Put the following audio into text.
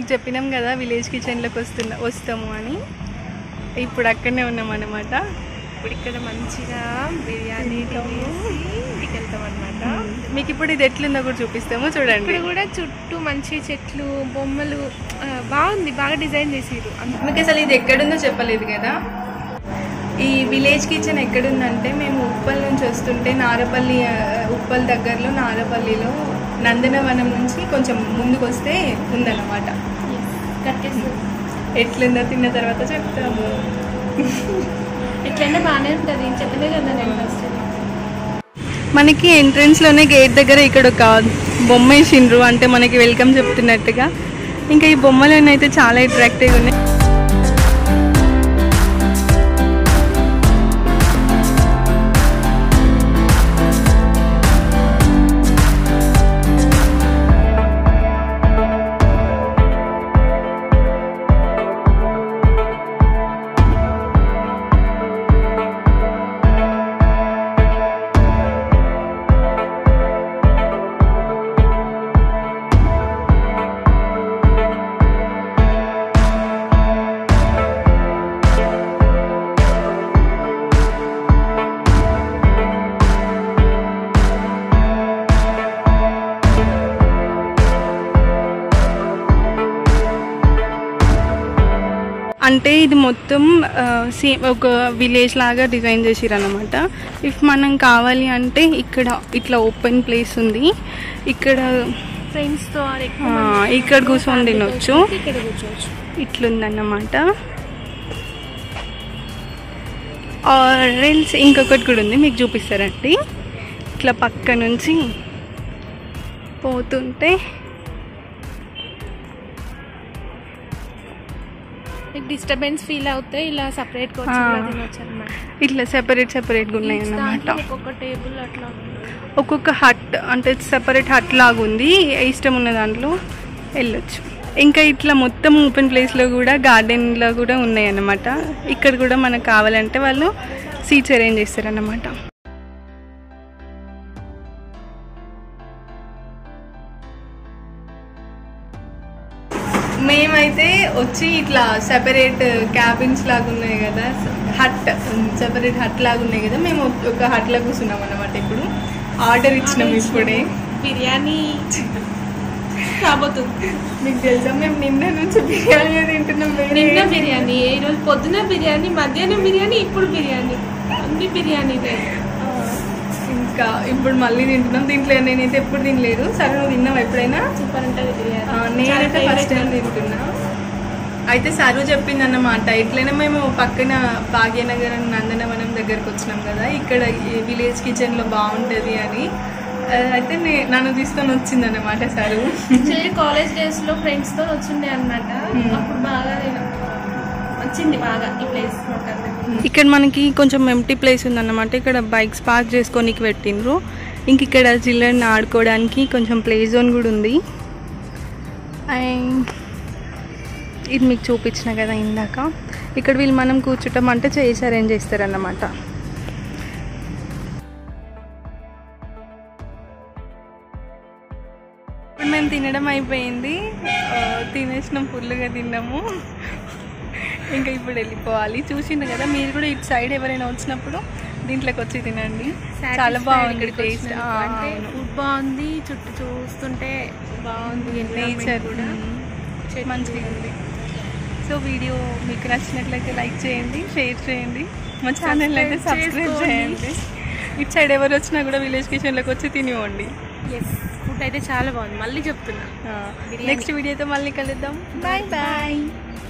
చెప్పినాం కదా విలేజ్ కిచెన్లోకి వస్తున్నా వస్తాము అని ఇప్పుడు అక్కడనే ఉన్నాం అనమాట ఇప్పుడు ఇక్కడ మంచిగా బిర్యానీ తినేసి ఇంటికి వెళ్తాం అనమాట మీకు ఇప్పుడు ఇది ఎట్లుందో కూడా చూపిస్తాము చూడండి ఇక్కడ కూడా చుట్టూ మంచి చెట్లు బొమ్మలు ఆ, బాగుంది బాగా డిజైన్ చేసిరు మీకు అసలు ఇది ఎక్కడుందో చెప్పలేదు కదా ఈ విలేజ్ కిచెన్ ఎక్కడుందంటే మేము ఉప్పల్ నుంచి వస్తుంటే నారపల్లి ఆ, ఉప్పల్ దగ్గరలో నారపల్లిలో నందనవనం నుంచి కొంచెం ముందుకు వస్తే ఉందన్నమాట ఎట్లుందో తిన్న తర్వాత చెప్తాము ఎట్లయినా బాగానే ఉంటుంది చెప్పలే కదా నేను ఫస్ట్ మనకి ఎంట్రన్స్ లోనే గేట్ దగ్గర ఇక్కడ ఒక బొమ్మ వేసిండ్రు అంటే మనకి వెల్కమ్ చెప్తున్నట్టుగా ఇంకా ఈ బొమ్మలన్నీ అయితే చాలా అట్రాక్టివ్గా ఉన్నాయి అంటే ఇది మొత్తం సేమ్ ఒక విలేజ్ లాగా డిజైన్ చేసిరు అనమాట ఇఫ్ మనం కావాలి అంటే ఇక్కడ ఇట్లా ఓపెన్ ప్లేస్ ఉంది ఇక్కడ ఫ్రెండ్స్ తో ఆర్ ఎక్కువ ఆ, మంది ఇక్కడ కూర్చొని తినొచ్చు ఇక్కడ కూర్చోవచ్చు ఇట్లుందన్నమాట ఆరెంజ్ ఇంకొకటి కూడా ఉంది మీకు చూపిస్తారండి ఇట్లా పక్క నుంచి పోతుంటే మీకు డిస్టర్బెన్స్ ఫీల్ అవుతే ఇలా సపరేట్ ఆ. కూర్చొని తినొచ్చు అనమాట ఇట్లా సెపరేట్ సెపరేట్గా ఉన్నాయి అన్నమాట ఒక్కొక్క టేబుల్ అట్లా ఉంటుంది. ఒక్కొక్క హట్ అంటే సెపరేట్ హట్ లాగా ఉంది ఇష్టం ఉన్న దాంట్లో వెళ్ళొచ్చు ఇంకా ఇట్లా మొత్తం ఓపెన్ ప్లేస్లో కూడా గార్డెన్లో కూడా ఉన్నాయి అన్నమాట ఇక్కడ కూడా మనకు కావాలంటే వాళ్ళు సీట్స్ అరేంజ్ చేస్తారన్నమాట మేమైతే వచ్చి ఇట్లా సెపరేట్ క్యాబిన్స్ లాగా ఉన్నాయి కదా హట్ సెపరేట్ హట్ లాగా ఉన్నాయి కదా మేము ఒక హట్లో కూర్చున్నాం అన్నమాట ఇప్పుడు ఆర్డర్ ఇచ్చినాం ఇప్పుడే బిర్యానీ రాబోతుంది మీకు తెలుసా మేము నిన్న నుంచి బిర్యానీ తింటున్నాం వేరే నిన్న బిర్యానీ ఈ రోజు పొద్దున బిర్యానీ మధ్యాహ్నం బిర్యానీ ఇప్పుడు బిర్యానీ అన్ని బిర్యానీ ఆ, ఇంకా ఇప్పుడు మళ్ళీ తింటున్నాం దీంట్లో నేనైతే ఎప్పుడు తినలేదు సరే నువ్వు తిన్నావు ఎప్పుడైనా సూపర్ ఉంటుంది బిర్యానీ ఆ, నేనైతే ఫస్ట్ టైం తింటున్నా అయితే సరు చెప్పింది అన్నమాట ఇట్లనే మేము పక్కన భాగ్యనగర్ నందనవనం దగ్గరకు వచ్చినాం కదా ఇక్కడ ఈ విలేజ్ కిచెన్లో బాగుంటుంది అని ఆ, అయితే నే- నన్ను తీసుకొని వచ్చింది అన్నమాట సరు యాక్చువల్లీ కాలేజ్ డేస్ లో ఫ్రెండ్స్ తో వచ్చిండే అనమాట Hmm. అప్పుడు బాగా నేను వచ్చింది బాగా ఈ ప్లేస్ ఇక్కడ మనకి కొంచెం ఎంటీ ప్లేస్ ఉందన్నమాట ఇక్కడ బైక్స్ పార్క్ చేసుకోనికి పెట్టిండ్రు ఇంక ఇక్కడ చిల్డ్రన్ ఆడుకోవడానికి కొంచెం ప్లే జోన్ కూడా ఉంది అండ్ ఇది మీకు చూపించిన కదా ఇందాక ఇక్కడ వీళ్ళు మనం కూర్చుంటాం అంటే చేసి అరేంజ్ చేస్తారన్నమాట ఇప్పుడు మేము తినడం అయిపోయింది ఆ, తినేసినాం ఫుల్గా తిన్నాము ఇంకా ఇప్పుడు వెళ్ళిపోవాలి చూసిండు కదా మీరు కూడా ఇటు సైడ్ ఎవరైనా వచ్చినప్పుడు దీంట్లోకి వచ్చి తినండి చాలా బాగుంది టేస్ట్ ఫుడ్ బాగుంది చుట్టూ చూస్తుంటే బాగుంది నేచర్ నేచర్ కూడా మంచిగా ఉంది సో వీడియో మీకు నచ్చినట్లయితే లైక్ చేయండి షేర్ చేయండి మా ఛానల్ అయితే Subscribe సబ్స్క్రైబ్ చేసుకోండి. చేయండి ఇటు సైడ్ ఎవరు వచ్చినా కూడా విలేజ్ కిచెన్లోకి వచ్చి తినివ్వండి ఎస్ ఫుడ్ అయితే చాలా బాగుంది మళ్ళీ చెప్తున్నా బిర్యానీ. నెక్స్ట్ వీడియోతో మళ్ళీ కలుద్దాం బాయ్ బాయ్